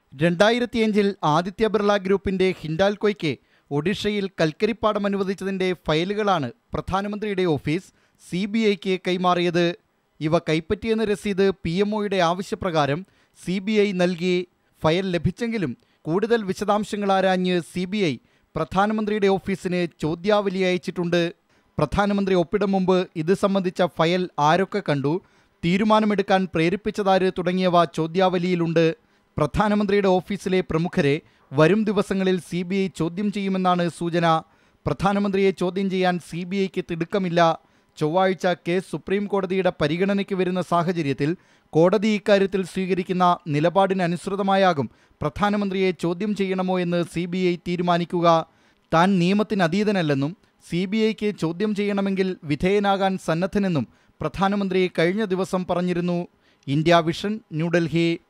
രണ്ടായിരത്തിയഞ്ചിൽ ആദിത്യ ബിർള ഗ്രൂപ്പിന്റെ ഹിൻഡാൽകോയ്ക്ക് ഒഡീഷയിൽ കൽക്കരിപ്പാടം അനുവദിച്ചതിന്റെ ഫയലുകളാണ് പ്രധാനമന്ത്രിയുടെ ഓഫീസ് സി ബി ഐക്ക് കൈമാറിയത് ഇവ കൈപ്പറ്റിയെന്ന രസീത് പി എം ഒയുടെ ആവശ്യപ്രകാരം സി ബി ഐ നൽകി ഫയൽ ലഭിച്ചെങ്കിലും കൂടുതൽ വിശദാംശങ്ങൾ ആരാഞ്ഞ് സി ബി ഐ പ്രധാനമന്ത്രിയുടെ ഓഫീസിന് ചോദ്യാവലി അയച്ചിട്ടുണ്ട് പ്രധാനമന്ത്രി ഒപ്പിടും മുമ്പ് ഇത് സംബന്ധിച്ച ഫയൽ ആരൊക്കെ കണ്ടു തീരുമാനമെടുക്കാൻ പ്രേരിപ്പിച്ചതാര് തുടങ്ങിയവ ചോദ്യാവലിയിലുണ്ട് പ്രധാനമന്ത്രിയുടെ ഓഫീസിലെ പ്രമുഖരെ വരും ദിവസങ്ങളിൽ സി ബി ഐ ചോദ്യം ചെയ്യുമെന്നാണ് സൂചന പ്രധാനമന്ത്രിയെ ചോദ്യം ചെയ്യാൻ സി ബി ഐക്ക് തിടുക്കമില്ല ചൊവ്വാഴ്ച കേസ് സുപ്രീം കോടതിയുടെ പരിഗണനയ്ക്ക് വരുന്ന സാഹചര്യത്തിൽ കോടതി ഇക്കാര്യത്തിൽ സ്വീകരിക്കുന്ന നിലപാടിനനുസൃതമായാകും പ്രധാനമന്ത്രിയെ ചോദ്യം ചെയ്യണമോ എന്ന് സി ബി ഐ തീരുമാനിക്കുക താൻ നിയമത്തിന് അതീതനല്ലെന്നും സി ബി ഐക്ക് ചോദ്യം ചെയ്യണമെങ്കിൽ വിധേയനാകാൻ സന്നദ്ധനെന്നും പ്രധാനമന്ത്രി കഴിഞ്ഞ ദിവസം പറഞ്ഞിരുന്നു ഇന്ത്യ വിഷൻ ന്യൂഡൽഹി